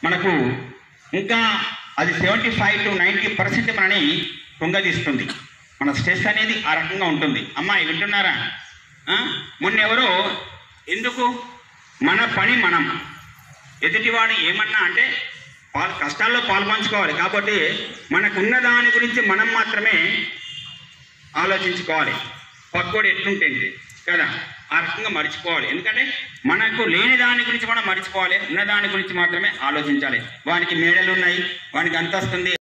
మనకు ఇంకా అది seventy five to ninety percent మనని కుంగదీస్తుంది మన స్ట్రెస్ అనేది ఆ రకంగా ఉంటుంది అమ్మాయి వింటున్నారా ఆ? మొన్న ఎవరో ఎందుకు మన పని మనం ఎదుటివాడు ఏమన్నా అంటే పాల్ కష్టాల్లో పాల్పంచుకోవాలి కాబట్టి మనకున్న దాని గురించి మనం మాత్రమే ఆలోచించుకోవాలి పక్కోడు ఎట్లుంటే కదా ఆ రకంగా మర్చిపోవాలి ఎందుకంటే మనకు లేని దాని గురించి మనం మర్చిపోవాలి ఉన్న దాని గురించి మాత్రమే ఆలోచించాలి వానికి మేడలు ఉన్నాయి వానికి అంతస్తుంది